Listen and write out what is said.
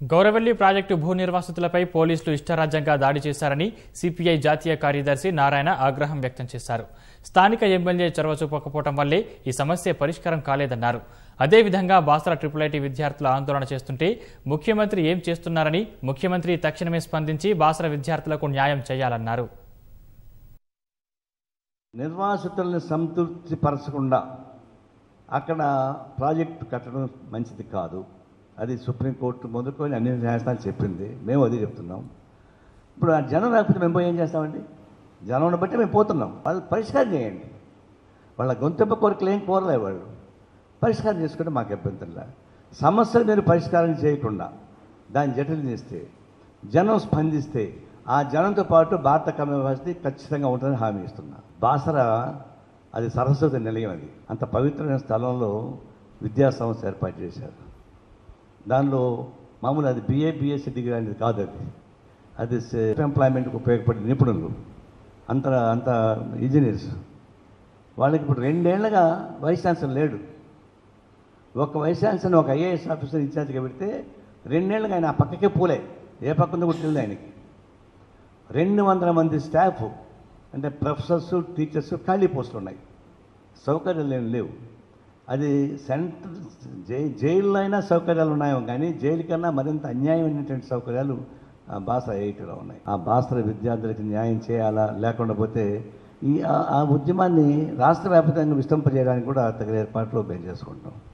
Gouravelli project భూ నిర్వాసితులపై పోలీసులు ఇష్టరాజ్యంగా దాడి చేశారని సిపిఐ జాతీయ కార్యదర్శి నారాయణ ఆగ్రహం వ్యక్తం చేశారు స్థానిక ఎమ్మెల్యే చొరవ చూపకపోవడం వల్లే ఈ సమస్య పరిష్కారం కాలేదన్నారు అదేవిధంగా బాసర ట్రిపుల్ ఐటీ విద్యార్థులు ఆందోళన చేస్తుంటే ముఖ్యమంత్రి ఏం చేస్తున్నారని ముఖ్యమంత్రి తక్షణమే స్పందించి బాసర విద్యార్థులకు న్యాయం చేయాలన్నారు నిర్వాసితుల్ని సంతృప్తి పరచకుండా అక్కడ ప్రాజెక్టు కట్టడం మంచిది కాదు అది సుప్రీంకోర్టు మొదలుకొని అన్ని న్యాయస్థానాలు చెప్పింది మేము అదే చెప్తున్నాం ఇప్పుడు ఆ జనం రాకపోతే మేము పోయి ఏం చేస్తామండి జనం బట్టి మేము పోతున్నాం వాళ్ళు పరిష్కారం చేయండి వాళ్ళ గొంతెంప కోరికలు ఏం కోరలే వాళ్ళు పరిష్కారం చేసుకుంటే మాకు ఇబ్బందిలా సమస్యలు మీరు పరిష్కారం చేయకుండా దాన్ని జటిలం చేస్తే జనం స్పందిస్తే ఆ జనంతో పాటు భారత కమ్యూనిస్ట్ వ్యవస్థ ఖచ్చితంగా ఉంటుందని హామీ ఇస్తున్నా బాసర అది సరస్వతి నిలయం అది అంత పవిత్రమైన స్థలంలో విద్యా సంస్థ ఏర్పాటు చేశారు దానిలో మామూలు అది బిఏ బిఎస్సి డిగ్రీ అనేది కాదు అది అది సెల్ఫ్ ఎంప్లాయ్మెంట్కి ఉపయోగపడే నిపుణులు అంత అంత ఇంజనీర్స్ వాళ్ళకి ఇప్పుడు రెండేళ్లుగా వైస్ ఛాన్సలర్ లేడు ఒక వైస్ ఛాన్సలర్ ఒక ఐఏఎస్ ఆఫీసర్ ఇన్ఛార్జ్గా పెడితే రెండేళ్ళుగా ఆయన ఆ పక్కకే పోలే ఏ పక్క ఉందో కూడా తెలియదు ఆయనకి రెండు వందల మంది స్టాఫ్ అంటే ప్రొఫెసర్స్ టీచర్స్ ఖాళీ పోస్టులు ఉన్నాయి సౌకర్యాలు ఏం లేవు అది సెంటర్ జై జైల్లో అయినా సౌకర్యాలు ఉన్నాయో కానీ జైలు కన్నా మరింత అన్యాయమైనటువంటి సౌకర్యాలు ఆ బాసర ఎయిట్లో ఉన్నాయి ఆ బాసర విద్యార్థులకి న్యాయం చేయాలా లేకుండా పోతే ఈ ఆ- ఆ ఉద్యమాన్ని రాష్ట్ర వ్యాప్తంగా విస్తరింపజేయడానికి కూడా తగిన ఏర్పాట్లు మేము చేసుకుంటాం